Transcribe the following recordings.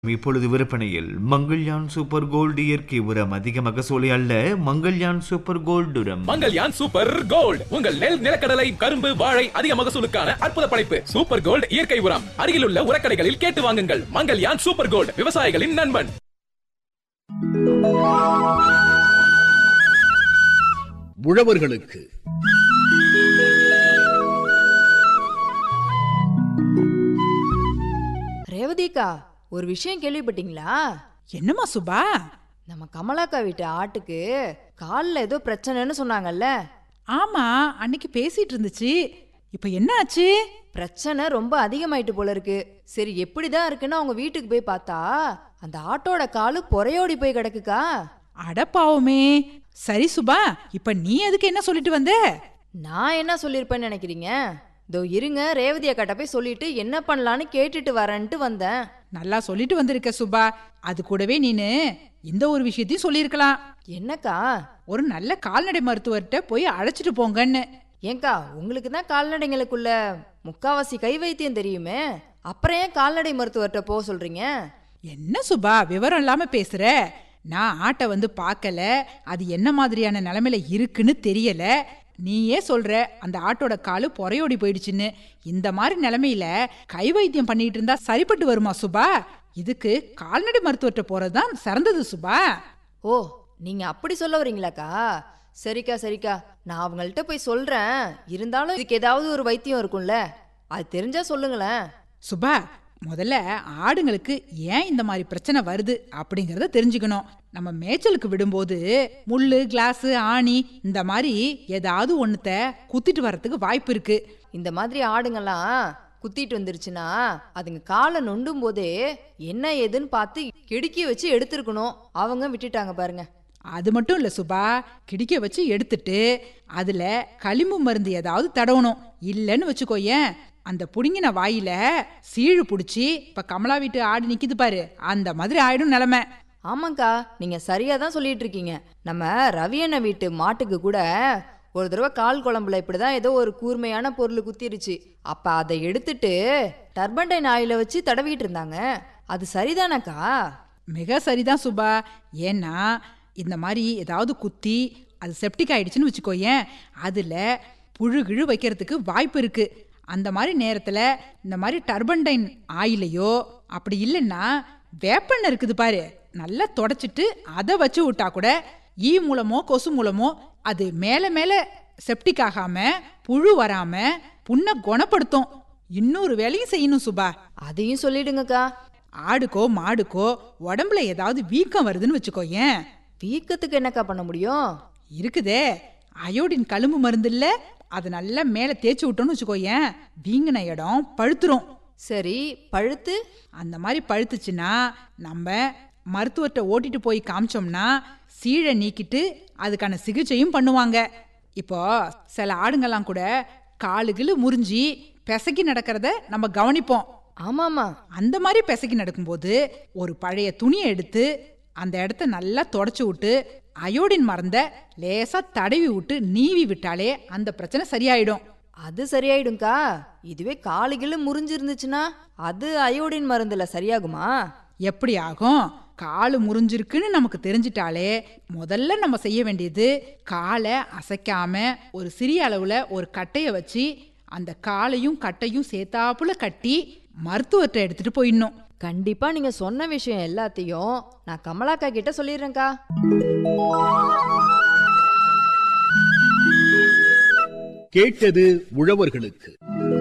இப்பொழுது விற்பனையில் Mangalyaan super gold இயற்கை உரம் அதிக மகசூலை அல்ல மங்கள்யான் சூப்பர் கோல்டு உரம் மங்கல்யான் சூப்பர் கோல்ட் உங்கள் நெல் நிலக்கடலை கரும்பு வாழை அதிக மகசூலுக்கான அற்புத படைப்பு சூப்பர் கோல்ட் இயற்கை உரம் அருகிலுள்ள உரக்கடைகளில் கேட்டு வாங்குங்கள் மங்கல்யான் சூப்பர் கோல்ட் விவசாயிகளின் நண்பன் உழவர்களுக்கு ரேவதிக்கா ஒரு விஷயம் கேள்விப்பட்டீங்களா என்னம்மா சுபா நம்ம கமலாக்கா வீட்டு ஆட்டுக்கு காலில் ஏதோ பிரச்சனைன்னு சொன்னாங்கல்ல ஆமா அன்னைக்கு பேசிட்டு இருந்துச்சு இப்ப என்ன ஆச்சு பிரச்சனை ரொம்ப அதிகமாயிட்டு போல இருக்கு சரி எப்படிதான் இருக்குன்னு அவங்க வீட்டுக்கு போய் பார்த்தா அந்த ஆட்டோட காலு பொறையோடி போய் கிடக்குக்கா அடப்பாவுமே சரி சுபா இப்ப நீ அதுக்கு என்ன சொல்லிட்டு வந்த நான் என்ன சொல்லியிருப்பேன்னு நினைக்கிறீங்க இதோ இருங்க ரேவதி அக்காட்ட போய் சொல்லிட்டு என்ன பண்ணலான்னு கேட்டுட்டு வரேன்ட்டு வந்தேன் நல்லா சொல்லிட்டு வந்திருக்க சுபா அது கூடவே நீனு இந்த ஒரு விஷயத்தையும் சொல்லியிருக்கலாம் என்னக்கா ஒரு நல்ல கால்நடை மருத்துவர்கிட்ட போய் அழைச்சிட்டு போங்கன்னு ஏங்கா உங்களுக்கு தான் கால்நடைங்களுக்குள்ள முக்காவாசி கை வைத்தியம் தெரியுமே அப்புறம் ஏன் கால்நடை மருத்துவர்கிட்ட போக சொல்றீங்க என்ன சுபா விவரம் இல்லாம பேசுற நான் ஆட்டை வந்து பார்க்கல அது என்ன மாதிரியான நிலைமையில இருக்குன்னு தெரியல நீயே சொல்ற அந்த ஆட்டோட காலு பொறையோடி போயிடுச்சுன்னு இந்த மாதிரி நிலைமையில கை வைத்தியம் பண்ணிட்டு இருந்தா சரிப்பட்டு வருமா சுபா இதுக்கு கால்நடை மருத்துவர்கிட்ட போறதுதான் சிறந்தது சுபா ஓ நீங்க அப்படி சொல்ல வரீங்களாக்கா சரிக்கா சரிக்கா நான் அவங்கள்ட்ட போய் சொல்றேன் இருந்தாலும் இதுக்கு ஏதாவது ஒரு வைத்தியம் இருக்கும்ல அது தெரிஞ்சா சொல்லுங்களேன் சுபா முதல்ல ஆடுங்களுக்கு ஏன் இந்த மாதிரி பிரச்சனை வருது அப்படிங்கறத தெரிஞ்சுக்கணும் நம்ம மேய்ச்சலுக்கு விடும்போது முள்ளு கிளாஸ் ஆணி இந்த மாதிரி ஏதாவது ஒண்ணுத்த குத்திட்டு வர்றதுக்கு வாய்ப்பு இருக்கு இந்த மாதிரி ஆடுங்கெல்லாம் குத்திட்டு வந்துருச்சுன்னா அதுங்க காலை நொண்டும் போதே என்ன ஏதுன்னு பார்த்து கிடுக்கி வச்சு எடுத்திருக்கணும் அவங்க விட்டுட்டாங்க பாருங்க அது மட்டும் இல்ல சுபா கிடிக்க வச்சு எடுத்துட்டு அதுல களிம்பு மருந்து ஏதாவது தடவணும் இல்லைன்னு வச்சுக்கோயேன் அந்த புடுங்கின வாயில சீழு புடிச்சு இப்ப கமலா வீட்டு ஆடு நிக்குது பாரு அந்த மாதிரி ஆயிடும் நிலைமை ஆமாக்கா நீங்க சரியா தான் சொல்லிட்டு இருக்கீங்க நம்ம ரவி அண்ணன் வீட்டு மாட்டுக்கு கூட ஒரு தடவை கால் குழம்புல இப்படிதான் ஏதோ ஒரு கூர்மையான பொருள் குத்திருச்சு அப்ப அதை எடுத்துட்டு டர்பண்டைன் ஆயில வச்சு தடவிட்டு இருந்தாங்க அது சரிதானக்கா மிக சரிதான் சுபா ஏன்னா இந்த மாதிரி ஏதாவது குத்தி அது செப்டிக் ஆயிடுச்சுன்னு வச்சுக்கோயேன் அதுல புழு கிழு வைக்கிறதுக்கு வாய்ப்பு இருக்கு அந்த மாதிரி நேரத்துல இந்த மாதிரி டர்பண்டைன் ஆயிலையோ அப்படி இல்லைன்னா வேப்பெண்ணெய் இருக்குது பாரு நல்லா தொடச்சிட்டு அதை வச்சு விட்டா கூட ஈ மூலமோ கொசு மூலமோ அது மேல மேல செப்டிக் ஆகாம புழு வராம புண்ணை குணப்படுத்தும் இன்னொரு வேலையும் செய்யணும் சுபா அதையும் சொல்லிடுங்கக்கா ஆடுக்கோ மாடுக்கோ உடம்புல ஏதாவது வீக்கம் வருதுன்னு வச்சுக்கோயேன் வீக்கத்துக்கு என்னக்கா பண்ண முடியும் இருக்குதே அயோடின் கழும்பு மருந்து இல்ல அதை நல்லா மேலே தேய்ச்சி விட்டோம்னு வச்சுக்கோயேன் வீங்கின இடம் பழுத்துரும் சரி பழுத்து அந்த மாதிரி பழுத்துச்சுன்னா நம்ம மருத்துவர்கிட்ட ஓட்டிட்டு போய் காமிச்சோம்னா சீழை நீக்கிட்டு அதுக்கான சிகிச்சையும் பண்ணுவாங்க இப்போ சில ஆடுங்கெல்லாம் கூட காலுகிலு முறிஞ்சி பிசக்கி நடக்கிறத நம்ம கவனிப்போம் ஆமாமா அந்த மாதிரி பிசைக்கி நடக்கும்போது ஒரு பழைய துணியை எடுத்து அந்த இடத்த நல்லா தொடச்சு விட்டு அயோடின் மருந்த லேசா தடவி விட்டு நீவி விட்டாலே அந்த பிரச்சனை சரியாயிடும் அது சரியாயிடும்க்கா இதுவே காலுகில முறிஞ்சிருந்துச்சுன்னா அது அயோடின் மருந்துல சரியாகுமா எப்படி ஆகும் காலு முறிஞ்சிருக்குன்னு நமக்கு தெரிஞ்சிட்டாலே முதல்ல நம்ம செய்ய வேண்டியது காலை அசைக்காம ஒரு சிறிய அளவுல ஒரு கட்டைய வச்சு அந்த காலையும் கட்டையும் சேர்த்தாப்புல கட்டி மருத்துவர்கிட்ட எடுத்துட்டு போயிடணும் கண்டிப்பா நீங்க சொன்ன விஷயம் எல்லாத்தையும் நான் கமலாக்கா கிட்ட சொல்லிடுறேன்க்கா கேட்டது உழவர்களுக்கு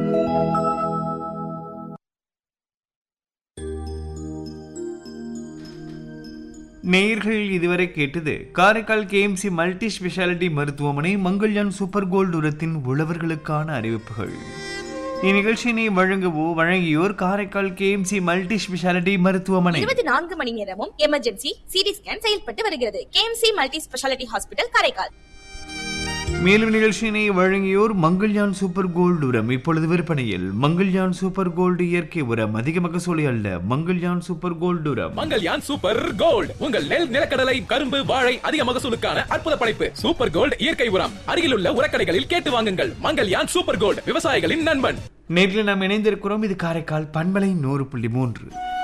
நேயர்கள் இதுவரை கேட்டது காரைக்கால் கேஎம்சி மல்டி ஸ்பெஷாலிட்டி மருத்துவமனை மங்கள்யான் சூப்பர் கோல்டு உரத்தின் உழவர்களுக்கான அறிவிப்புகள் இந்நிகழ்ச்சியினை வழங்கவோ வழங்கியோர் காரைக்கால் கேஎம்சி மல்டி ஸ்பெஷாலிட்டி மருத்துவமனை இருபத்தி நான்கு மணி நேரமும் எமர்ஜென்சி சிடி ஸ்கேன் செயல்பட்டு வருகிறது KMC multi speciality hospital Karaikal மேலும் நிகழ்ச்சியினை வழங்கியோர் மங்கள்யான் சூப்பர் கோல்டு உரம் இப்பொழுது விற்பனையில் மங்கள்யான் சூப்பர் கோல்டு இயற்கை உரம் அதிக மகசூலி அல்ல மங்கள்யான் சூப்பர் கோல்டு உரம் மங்கல்யான் சூப்பர் கோல்ட் உங்கள் நெல் நிலக்கடலை கரும்பு வாழை அதிக மகசூலுக்கான அற்புத படைப்பு சூப்பர் கோல்ட் இயற்கை உரம் அருகிலுள்ள உரக்கடைகளில் கேட்டு வாங்குங்கள் மங்கல்யான் சூப்பர் கோல்ட் விவசாயிகளின் நண்பன் நேரில் நாம் இணைந்திருக்கிறோம் இது காரைக்கால் பண்பலை நூறு புள்ளி மூன்று